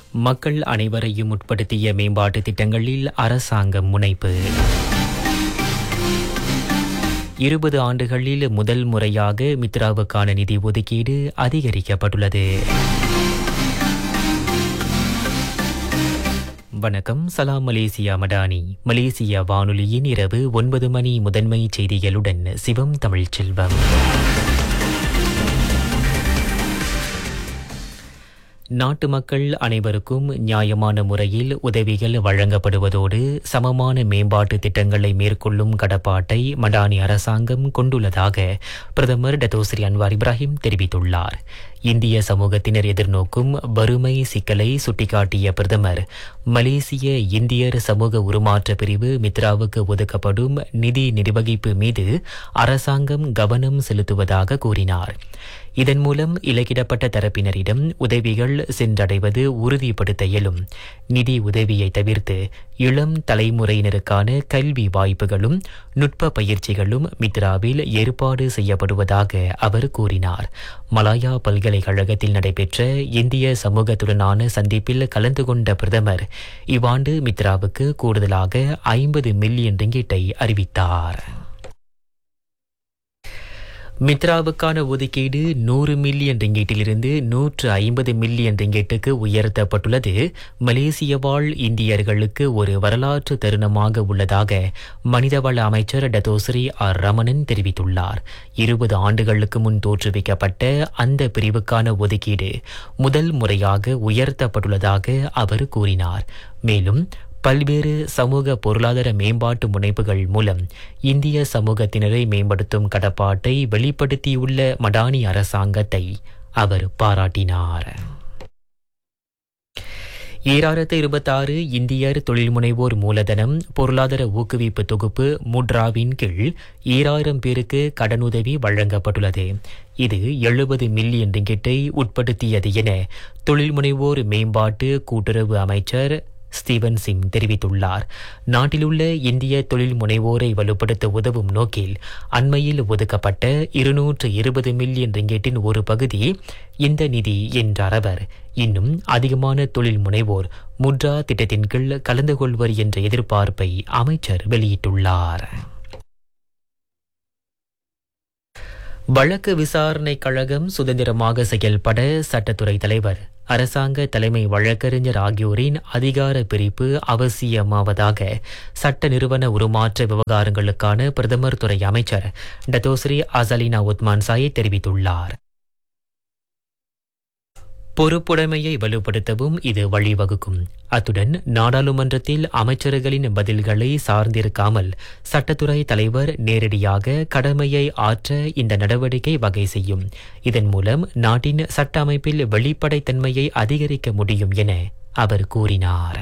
மக்கள் அனைவரையும் உட்படுத்திய மேம்பாட்டு திட்டங்களில் அரசாங்கம் முனைப்பு இருபது ஆண்டுகளில் முதல் முறையாக மித்ராவுக்கான நிதி ஒதுக்கீடு அதிகரிக்கப்பட்டுள்ளது வணக்கம் சலாம் மலேசியா மடானி மலேசியா வானொலியின் இரவு ஒன்பது மணி முதன்மை செய்திகளுடன் சிவம் தமிழ்ச் செல்வம் நாட்டு மக்கள் அனைவருக்கும் நியாயமான முறையில் உதவிகள் வழங்கப்படுவதோடு சமமான மேம்பாட்டு திட்டங்களை மேற்கொள்ளும் கடப்பாட்டை மடானி அரசாங்கம் கொண்டுள்ளதாக பிரதமர் டத்தோஸ்ரீ அன்வார் இப்ராஹிம் தெரிவித்துள்ளார் இந்திய சமூகத்தினர் எதிர்நோக்கும் வறுமை சிக்கலை சுட்டிக்காட்டிய பிரதமர் மலேசிய இந்தியர் சமூக உருமாற்ற பிரிவு மித்ராவுக்கு ஒதுக்கப்படும் நிதி நிர்வகிப்பு மீது அரசாங்கம் கவனம் செலுத்துவதாக கூறினார் இதன் மூலம் இலக்கிடப்பட்ட தரப்பினரிடம் உதவிகள் சென்றடைவது உறுதிப்படுத்த இயலும் நிதி உதவியை தவிர்த்து இளம் தலைமுறையினருக்கான கல்வி வாய்ப்புகளும் நுட்ப பயிற்சிகளும் மித்ராவில் ஏற்பாடு செய்யப்படுவதாக அவர் கூறினார் மலாயா பல்கலைக்கழகத்தில் நடைபெற்ற இந்திய சமூகத்துடனான சந்திப்பில் கலந்து கொண்ட பிரதமர் இவ்வாண்டு மித்ராவுக்கு கூடுதலாக ஐம்பது மில்லியன் ரிங்கிட்டை அறிவித்தார் மித்ராவுக்கான ஒதுக்கீடு நூறு மில்லியன் ரிங்கெட்டிலிருந்து நூற்று ஐம்பது மில்லியன் ரிங்கெட்டுக்கு உயர்த்தப்பட்டுள்ளது மலேசிய வாழ் இந்தியர்களுக்கு ஒரு வரலாற்று தருணமாக உள்ளதாக மனிதவள அமைச்சர் டதோஸ்ரீ ஆர் ரமணன் தெரிவித்துள்ளார் இருபது ஆண்டுகளுக்கு முன் தோற்றுவிக்கப்பட்ட அந்த பிரிவுக்கான ஒதுக்கீடு முதல் முறையாக உயர்த்தப்பட்டுள்ளதாக அவர் கூறினார் மேலும் பல்வேறு சமூக பொருளாதார மேம்பாட்டு முனைப்புகள் மூலம் இந்திய சமூகத்தினரை மேம்படுத்தும் கடப்பாட்டை வெளிப்படுத்தியுள்ள மடானி அரசாங்கத்தை அவர் பாராட்டினார் ஈராயிரத்து இருபத்தாறு இந்தியர் தொழில் முனைவோர் மூலதனம் பொருளாதார ஊக்குவிப்பு தொகுப்பு முட்ராவின் கீழ் ஈராயிரம் பேருக்கு கடனுதவி வழங்கப்பட்டுள்ளது இது எழுபது மில்லியன் ரிங்கிட்டை உட்படுத்தியது என தொழில் முனைவோர் மேம்பாட்டு கூட்டுறவு அமைச்சர் ஸ்டீவன் சிங் தெரிவித்துள்ளார் நாட்டிலுள்ள இந்திய தொழில் முனைவோரை வலுப்படுத்த உதவும் நோக்கில் அண்மையில் ஒதுக்கப்பட்ட இருநூற்று இருபது மில்லியன் ரிங்கெட்டின் ஒரு பகுதி இந்த நிதி என்றார் அவர் இன்னும் அதிகமான தொழில் முனைவோர் முட்ரா திட்டத்தின் கீழ் கலந்து கொள்வர் என்ற எதிர்பார்ப்பை அமைச்சர் வெளியிட்டுள்ளார் வழக்கு விசாரணை கழகம் சுதந்திரமாக செயல்பட சட்டத்துறை தலைவர் அரசாங்க தலைமை வழக்கறிஞர் ஆகியோரின் அதிகார பிரிப்பு அவசியமாவதாக சட்ட நிறுவன உருமாற்ற விவகாரங்களுக்கான பிரதமர் துறை அமைச்சர் டத்தோஸ்ரீ அசலினா உத்மான் சாயை தெரிவித்துள்ளார் பொறுப்புடைமையை வலுப்படுத்தவும் இது வழிவகுக்கும் அத்துடன் நாடாளுமன்றத்தில் அமைச்சர்களின் பதில்களை சார்ந்திருக்காமல் சட்டத்துறை தலைவர் நேரடியாக கடமையை ஆற்ற இந்த நடவடிக்கை வகை செய்யும் இதன் மூலம் நாட்டின் சட்ட அமைப்பில் வெளிப்படைத்தன்மையை அதிகரிக்க முடியும் என அவர் கூறினார்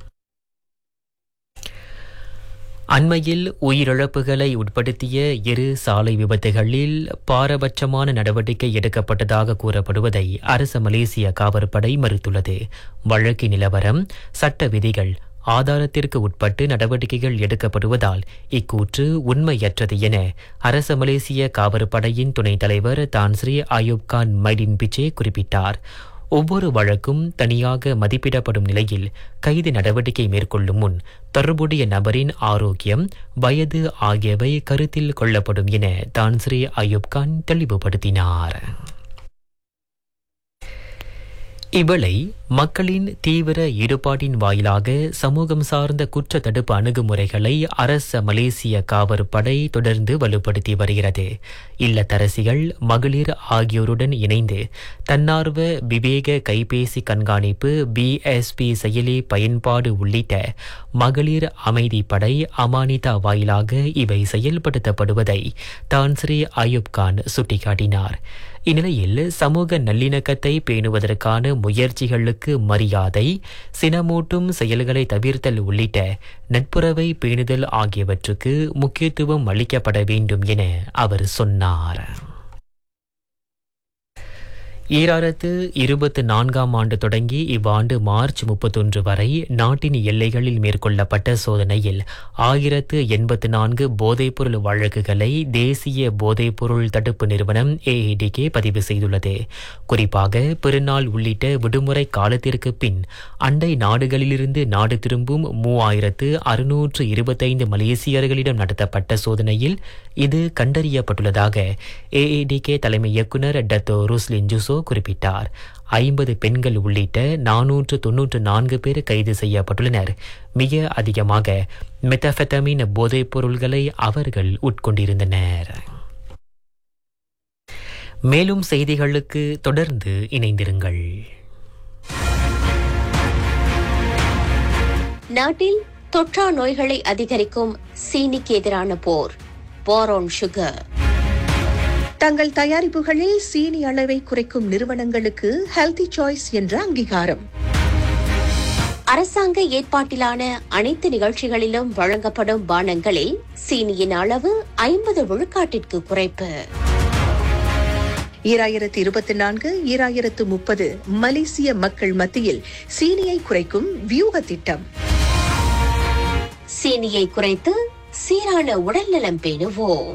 அண்மையில் உயிரிழப்புகளை உட்படுத்திய இரு சாலை விபத்துகளில் பாரபட்சமான நடவடிக்கை எடுக்கப்பட்டதாக கூறப்படுவதை அரசு மலேசிய காவற்படை மறுத்துள்ளது வழக்கு நிலவரம் சட்ட விதிகள் ஆதாரத்திற்கு உட்பட்டு நடவடிக்கைகள் எடுக்கப்படுவதால் இக்கூற்று உண்மையற்றது என அரச மலேசிய காவற்படையின் துணைத் தலைவர் Tan Sri Ayob Khan Mydin Pitchay குறிப்பிட்டார் ஒவ்வொரு வழக்கும் தனியாக மதிப்பிடப்படும் நிலையில் கைது நடவடிக்கை மேற்கொள்ளும் முன் தொடர்புடைய நபரின் ஆரோக்கியம் வயது ஆகியவை கருத்தில் கொள்ளப்படும் என தான்ஸ்ரீ அயூப் கான் தெளிவுபடுத்தினார் இவளை மக்களின் தீவிர ஈடுபாட்டின் வாயிலாக சமூகம் சார்ந்த குற்ற தடுப்பு அணுகுமுறைகளை அரச மலேசிய காவற்படை தொடர்ந்து வலுப்படுத்தி வருகிறது இல்லத்தரசிகள் மகளிர் ஆகியோருடன் இணைந்து தன்னார்வ விவேக கைபேசி கண்காணிப்பு பிஎஸ்பி செயலி பயன்பாடு உள்ளிட்ட மகளிர் அமைதி படை அமானிதா வாயிலாக இவை செயல்படுத்தப்படுவதை தான்ஸ்ரீ அயூப் கான் சுட்டிக்காட்டினார் இந்நிலையில் சமூக நல்லிணக்கத்தை பேணுவதற்கான முயற்சிகளுக்கு மரியாதை சினமூட்டும் செயல்களை தவிர்த்தல் உள்ளிட்ட நட்புறவை பேணுதல் ஆகியவற்றுக்கு முக்கியத்துவம் அளிக்கப்பட வேண்டும் என அவர் சொன்னார் ஈராயிரத்து இருபத்தி நான்காம் ஆண்டு தொடங்கி இவ்வாண்டு மார்ச் முப்பத்தொன்று வரை நாட்டின் எல்லைகளில் மேற்கொள்ளப்பட்ட சோதனையில் ஆயிரத்து எண்பத்து நான்கு போதைப்பொருள் வழக்குகளை தேசிய போதைப்பொருள் தடுப்பு நிறுவனம் ஏஏடிகே பதிவு செய்துள்ளது குறிப்பாக பெருநாள் உள்ளிட்ட விடுமுறை காலத்திற்கு பின் அண்டை நாடுகளிலிருந்து நாடு திரும்பும் மூவாயிரத்து அறுநூற்று இருபத்தைந்து மலேசியர்களிடம் நடத்தப்பட்ட சோதனையில் இது கண்டறியப்பட்டுள்ளதாக ஏஏடிகே தலைமை இயக்குநர் டத்தோ ருஸ்லின் ஜூசோ குறிப்பிட்டார் ஐம்பது பெண்கள் உள்ளிட்ட நானூற்று தொன்னூற்று நான்கு பேர் கைது செய்யப்பட்டுள்ளனர் மிக அதிகமாக மெத்தபெத்தமின் போதைப் பொருள்களை அவர்கள் உட்கொண்டிருந்தனர் மேலும் செய்திகளுக்கு தொடர்ந்து இணைந்திருங்கள் நாட்டில் தொற்றா நோய்களை அதிகரிக்கும் சீனிக்கு எதிரான போர் போரோன் சுகர் தங்கள் தயாரிப்புகளில் சீனி அளவை குறைக்கும் நிறுவனங்களுக்கு ஹெல்தி சாய்ஸ் என்ற அங்கீகாரம் அரசாங்க ஏற்பாட்டிலான அனைத்து நிகழ்ச்சிகளிலும் வழங்கப்படும் பானங்களில் சீனியின் அளவு ஐம்பது விழுக்காட்டிற்கு குறைப்பு ஈராயிரத்து இருபத்தி நான்கு ஈராயிரத்து முப்பது மலேசிய மக்கள் மத்தியில் சீனியை குறைக்கும் வியூக திட்டம் சீனியை குறைத்து சீரான உடல்நலம் பேணுவோம்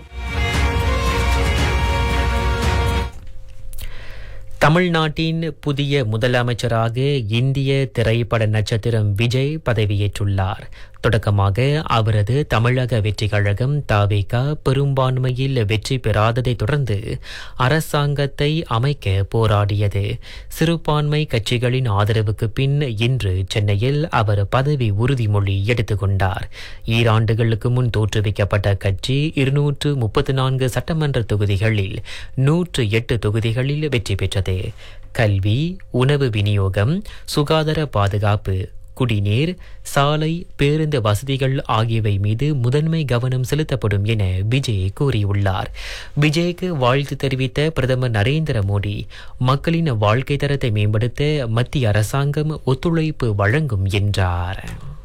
தமிழ்நாட்டின் புதிய முதலமைச்சராக இந்திய திரைப்பட நட்சத்திரம் விஜய் பதவியேற்றுள்ளார் தொடக்கமாக அவரது தமிழக வெற்றிக் கழகம் தாவேகா பெரும்பான்மையில் வெற்றி பெறாததை தொடர்ந்து அரசாங்கத்தை அமைக்க போராடியது சிறுபான்மை கட்சிகளின் ஆதரவுக்கு பின் இன்று சென்னையில் அவர் பதவி உறுதிமொழி எடுத்துக்கொண்டார் ஈராண்டுகளுக்கு முன் தோற்றுவிக்கப்பட்ட கட்சி இருநூற்று முப்பத்தி நான்கு சட்டமன்ற தொகுதிகளில் நூற்று எட்டு தொகுதிகளில் வெற்றி பெற்றது கல்வி உணவு விநியோகம் சுகாதார பாதுகாப்பு குடிநீர் சாலை பேருந்து வசதிகள் ஆகியவை மீது முதன்மை கவனம் செலுத்தப்படும் என விஜய் கூறியுள்ளார் விஜய்க்கு வாழ்த்து தெரிவித்த பிரதமர் நரேந்திர மோடி மக்களின் வாழ்க்கை தரத்தை மேம்படுத்த மத்திய அரசாங்கம் ஒத்துழைப்பு வழங்கும் என்றார்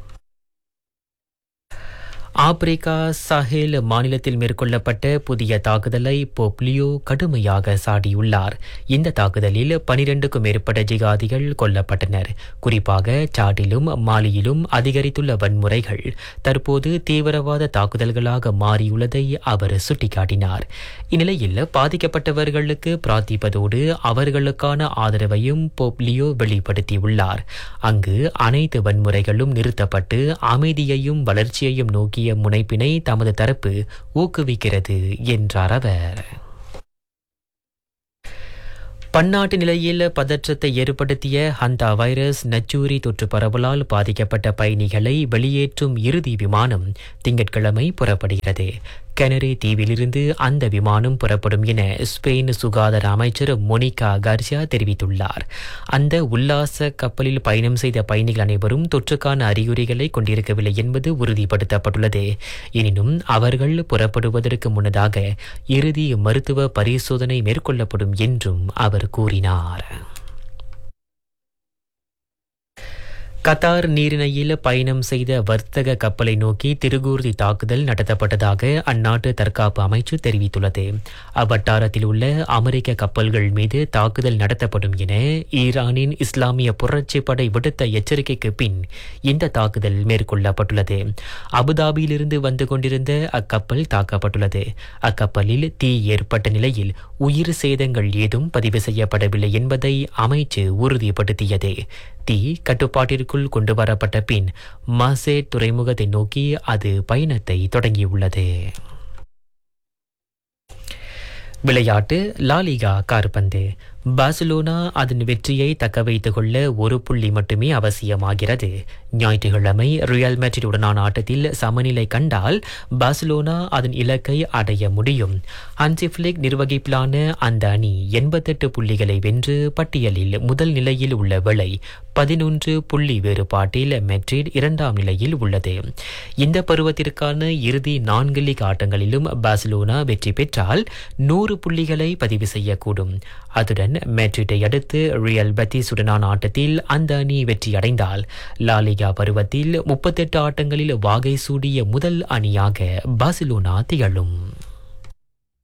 ஆப்பிரிக்கா சஹேல் மாநிலத்தில் மேற்கொள்ளப்பட்ட புதிய தாக்குதலை போப்லியோ கடுமையாக சாடியுள்ளார் இந்த தாக்குதலில் பனிரெண்டுக்கும் மேற்பட்ட ஜிகாதிகள் கொல்லப்பட்டனர் குறிப்பாக சாட்டிலும் மாலியிலும் அதிகரித்துள்ள வன்முறைகள் தற்போது தீவிரவாத தாக்குதல்களாக மாறியுள்ளதை அவர் சுட்டிக்காட்டினார் இந்நிலையில் பாதிக்கப்பட்டவர்களுக்கு பிரார்த்திப்பதோடு அவர்களுக்கான ஆதரவையும் போப்லியோ வெளிப்படுத்தியுள்ளார் அங்கு அனைத்து வன்முறைகளும் நிறுத்தப்பட்டு அமைதியையும் வளர்ச்சியையும் நோக்கிய முனைப்பினை தமது தரப்பு ஊக்குவிக்கிறது என்றார் அவர் பன்னாட்டு நிலையில் பதற்றத்தை ஏற்படுத்திய ஹந்தா வைரஸ் நச்சூரி தொற்று பரவலால் பாதிக்கப்பட்ட பயணிகளை வெளியேற்றும் இறுதி விமானம் திங்கட்கிழமை புறப்படுகிறது கெனரி தீவிலிருந்து அந்த விமானம் புறப்படும் என ஸ்பெயின் சுகாதார அமைச்சர் மொனிகா கார்சியா தெரிவித்துள்ளார் அந்த உல்லாச கப்பலில் பயணம் செய்த பயணிகள் அனைவரும் தொற்றுக்கான அறிகுறிகளை கொண்டிருக்கவில்லை என்பது உறுதிப்படுத்தப்பட்டுள்ளது எனினும் அவர்கள் புறப்படுவதற்கு முன்னதாக இறுதி மருத்துவ பரிசோதனை மேற்கொள்ளப்படும் என்றும் அவர் கூறினார் கத்தார் நீரிணையில் பயணம் செய்த வர்த்தக கப்பலை நோக்கி திருகூர்தி தாக்குதல் நடத்தப்பட்டதாக அந்நாட்டு தற்காப்பு அமைச்சு தெரிவித்துள்ளது அவ்வட்டாரத்தில் உள்ள அமெரிக்க கப்பல்கள் மீது தாக்குதல் நடத்தப்படும் என ஈரானின் இஸ்லாமிய புரட்சிப் படை விடுத்த எச்சரிக்கைக்கு பின் இந்த தாக்குதல் மேற்கொள்ளப்பட்டுள்ளது அபுதாபியிலிருந்து வந்து கொண்டிருந்த அக்கப்பல் தாக்கப்பட்டுள்ளது அக்கப்பலில் தீ ஏற்பட்ட நிலையில் உயிர் சேதங்கள் ஏதும் பதிவு செய்யப்படவில்லை என்பதை அமைச்சு உறுதிப்படுத்தியது தீ கட்டுப்பாட்டிற்குள் கொண்டு வரப்பட்ட பின் மாசே துறைமுகத்தை நோக்கி அது பயணத்தை தொடங்கியுள்ளது விளையாட்டு லாலிகா கார்பந்து பார்சிலோனா அதன் வெற்றியை தக்க வைத்துக் கொள்ள ஒரு புள்ளி மட்டுமே அவசியமாகிறது ஞாயிற்றுக்கிழமை ரியல் மேட்ரிடுடனான ஆட்டத்தில் சமநிலை கண்டால் பார்சிலோனா அதன் இலக்கை அடைய முடியும் ஹன்சிஃப்ளிக் நிர்வகிப்பிலான அந்த அணி எண்பத்தெட்டு புள்ளிகளை வென்று பட்டியலில் முதல் நிலையில் உள்ள வேளை பதினொன்று புள்ளி வேறுபாட்டில் மெட்ரிட் இரண்டாம் நிலையில் உள்ளது இந்த பருவத்திற்கான இறுதி நான்கு லீக் ஆட்டங்களிலும் பார்சிலோனா வெற்றி பெற்றால் நூறு புள்ளிகளை பதிவு செய்யக்கூடும் அதுடன் மேட்ரிட்டை அடுத்து ரியல் பத்தீசுடனான ஆட்டத்தில் அந்த அணி வெற்றி அடைந்தால் லாலிகா பருவத்தில் முப்பத்தெட்டு ஆட்டங்களில் வாகை சூடிய முதல் அணியாக பார்சிலோனா திகழும்